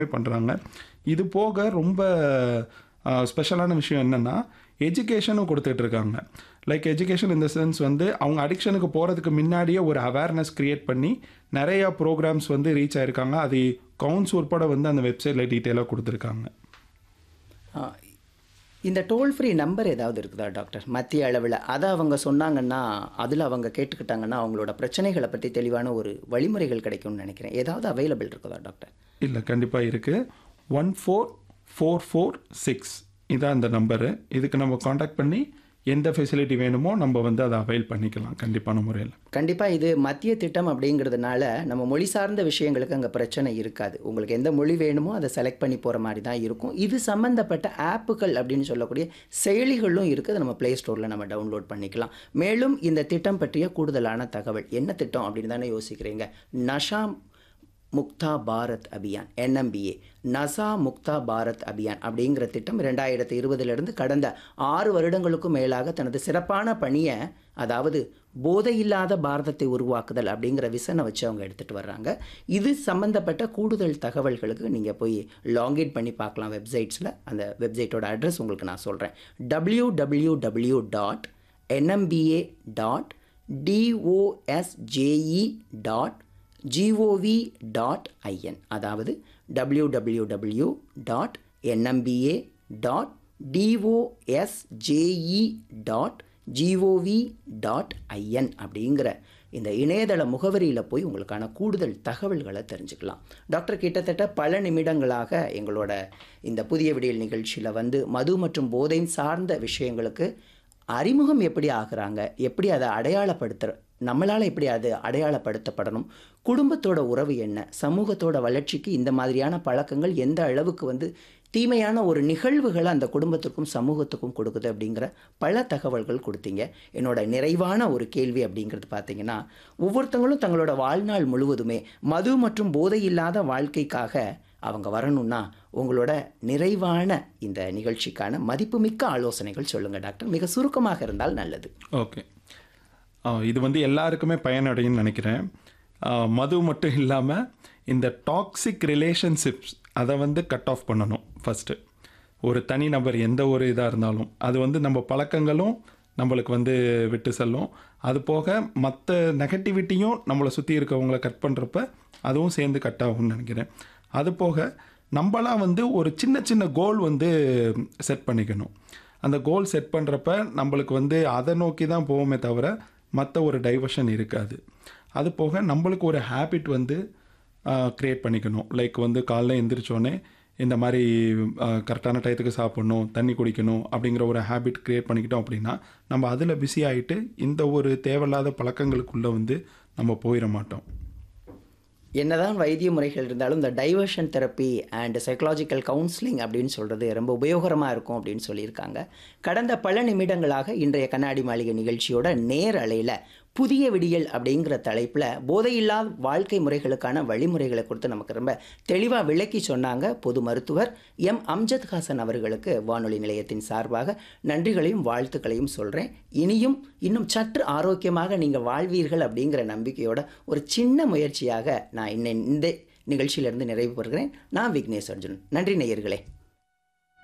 பண்ணுறாங்க இது போக ரொம்ப ஸ்பெஷலான விஷயம் என்னென்னா எஜுகேஷனும் கொடுத்துட்டு இருக்காங்க லைக் எஜுகேஷன் இந்த சென்ஸ் வந்து அவங்க அடிக்ஷனுக்கு போகிறதுக்கு முன்னாடியே ஒரு அவேர்னஸ் க்ரியேட் பண்ணி நிறையா ப்ரோக்ராம்ஸ் வந்து ரீச் ஆயிருக்காங்க அது கவுன்ஸ் உட்பட வந்து அந்த வெப்சைட்டில் டீட்டெயிலாக கொடுத்துருக்காங்க ஆ, இந்த டோல் ஃப்ரீ நம்பர் ஏதாவது இருக்குதா டாக்டர் மத்திய அளவில் அதை அவங்க சொன்னாங்கன்னா அதில் அவங்க கேட்டுக்கிட்டாங்கன்னா அவங்களோட பிரச்சனைகளை பற்றி தெளிவான ஒரு வழிமுறைகள் கிடைக்கும்னு நினைக்கிறேன் ஏதாவது அவைலபிள் இருக்குதா டாக்டர் இல்லை கண்டிப்பாக இருக்குது one four four four six இதான் அந்த நம்பரு இதுக்கு நம்ம காண்டாக்ட் பண்ணி எந்த ஃபெசிலிட்டி வேணுமோ நம்ம வந்து அதை அவைல் பண்ணிக்கலாம் கண்டிப்பான முறையில் கண்டிப்பாக இது மத்திய திட்டம் அப்படிங்கிறதுனால நம்ம மொழி சார்ந்த விஷயங்களுக்கு அங்கே பிரச்சனை இருக்காது உங்களுக்கு எந்த மொழி வேணுமோ அதை செலக்ட் பண்ணி போகிற மாதிரி தான் இருக்கும் இது சம்மந்தப்பட்ட ஆப்புகள் அப்படின்னு சொல்லக்கூடிய செயலிகளும் இருக்குது அதை நம்ம ப்ளே ஸ்டோரில் நம்ம டவுன்லோட் பண்ணிக்கலாம் மேலும் இந்த திட்டம் பற்றிய கூடுதலான தகவல் என்ன திட்டம் அப்படின்னு தானே யோசிக்கிறீங்க நஷா முக்தா பாரத் அபியான் என்எம்பிஏ நசா முக்தா பாரத் அபியான் அப்படிங்கிற திட்டம் ரெண்டாயிரத்தி இருபதுலேருந்து கடந்த ஆறு வருடங்களுக்கும் மேலாக தனது சிறப்பான பணியை அதாவது போதையில்லாத பாரதத்தை உருவாக்குதல் அப்படிங்கிற விசனை வச்சு அவங்க எடுத்துகிட்டு வர்றாங்க இது சம்மந்தப்பட்ட கூடுதல் தகவல்களுக்கு நீங்கள் போய் லாகின் பண்ணி பார்க்கலாம் வெப்சைட்ஸில் அந்த வெப்சைட்டோட அட்ரஸ் உங்களுக்கு நான் சொல்கிறேன் W W W dot NMPA dot DOSJE dot GOV dot IN அதாவது W W W dot NMPA dot DOSJE dot GOV dot IN அப்படிங்கிற இந்த இணையதள முகவரியில் போய் உங்களுக்கான கூடுதல் தகவல்களை தெரிஞ்சுக்கலாம் டாக்டர் கிட்டத்தட்ட பல நிமிடங்களாக எங்களோட இந்த புதிய விடியல் நிகழ்ச்சியில் வந்து மது மற்றும் போதை சார்ந்த விஷயங்களுக்கு அறிமுகம் எப்படி ஆகுறாங்க எப்படி அதை அடையாளப்படுத்துற நம்மளால் எப்படி அது அடையாளப்படுத்தப்படணும் குடும்பத்தோட உறவு என்ன சமூகத்தோட வளர்ச்சிக்கு இந்த மாதிரியான பழக்கங்கள் எந்த அளவுக்கு வந்து தீமையான ஒரு நிகழ்வுகளை அந்த குடும்பத்துக்கும் சமூகத்துக்கும் கொடுக்குது அப்படிங்கிற பல தகவல்கள் கொடுத்தீங்க என்னோட நிறைவான ஒரு கேள்வி அப்படிங்கிறது பார்த்தீங்கன்னா ஒவ்வொருத்தங்களும் தங்களோட வாழ்நாள் முழுவதுமே மது மற்றும் போதை இல்லாத வாழ்க்கைக்காக அவங்க வரணும்னா உங்களோட நிறைவான இந்த நிகழ்ச்சிக்கான மதிப்புமிக்க ஆலோசனைகள் சொல்லுங்கள் டாக்டர் மிக சுருக்கமாக இருந்தால் நல்லது ஓகே இது வந்து எல்லாருக்குமே பயனடையும்னு நினைக்கிறேன் ஆ, மது மட்டும் இல்லாமல் இந்த டாக்ஸிக் ரிலேஷன்ஷிப்ஸ் அதை வந்து கட் ஆஃப் பண்ணணும் ஃபஸ்ட்டு ஒரு தனி நபர் எந்த ஒரு இதாக இருந்தாலும் அது வந்து நம்ம பழக்கங்களும் நம்மளுக்கு வந்து விட்டு செல்லும் அது போக மற்ற நெகட்டிவிட்டியும் நம்மளை சுற்றி இருக்கவங்கள கட் பண்ணுறப்ப அதுவும் சேர்ந்து கட் ஆகும்னு நினைக்கிறேன் அது போக நம்மளாம் வந்து ஒரு சின்ன சின்ன கோல் வந்து செட் பண்ணிக்கணும் அந்த கோல் செட் பண்ணுறப்ப நம்மளுக்கு வந்து அதை நோக்கி தான் போவோமே தவிர மற்ற ஒரு டைவர்ஷன் இருக்காது அது போக நம்மளுக்கு ஒரு ஹேபிட் வந்து க்ரியேட் பண்ணிக்கணும் லைக் வந்து காலைல எந்திரிச்சோடனே இந்த மாதிரி கரெக்டான டயத்துக்கு சாப்பிடணும் தண்ணி குடிக்கணும் அப்படிங்கிற ஒரு ஹேபிட் க்ரியேட் பண்ணிக்கிட்டோம் அப்படின்னா நம்ம அதில் பிஸி ஆகிட்டு இந்த ஒரு தேவையில்லாத பழக்கங்களுக்குள்ளே வந்து நம்ம போயிட மாட்டோம் என்னதான் வைத்திய முறைகள் இருந்தாலும் இந்த diversion therapy and psychological counselling அப்படின்னு சொல்கிறது ரொம்ப உபயோகரமாக இருக்கும் அப்படின்னு சொல்லியிருக்காங்க கடந்த பல நிமிடங்களாக இன்றைய கண்ணாடி மாளிகை நிகழ்ச்சியோட நேர் அலையில் புதிய விடியல் அப்படிங்கிற தலைப்பில் போதையில்லா வாழ்க்கை முறைகளுக்கான வழிமுறைகளை கொடுத்து நமக்கு ரொம்ப தெளிவாக விளக்கி சொன்னாங்க பொது மருத்துவர் எம் அம்ஜத் ஹாசன் அவர்களுக்கு வானொலி நிலையத்தின் சார்பாக நன்றிகளையும் வாழ்த்துக்களையும் சொல்கிறேன் இனியும் இன்னும் சற்று ஆரோக்கியமாக நீங்கள் வாழ்வீர்கள் அப்படிங்கிற நம்பிக்கையோட ஒரு சின்ன முயற்சியாக நான் இன்ன இந்த நிகழ்ச்சியிலிருந்து நிறைவு பெறுகிறேன் நான் விக்னேஷ் அர்ஜுன் நன்றி நேயர்களே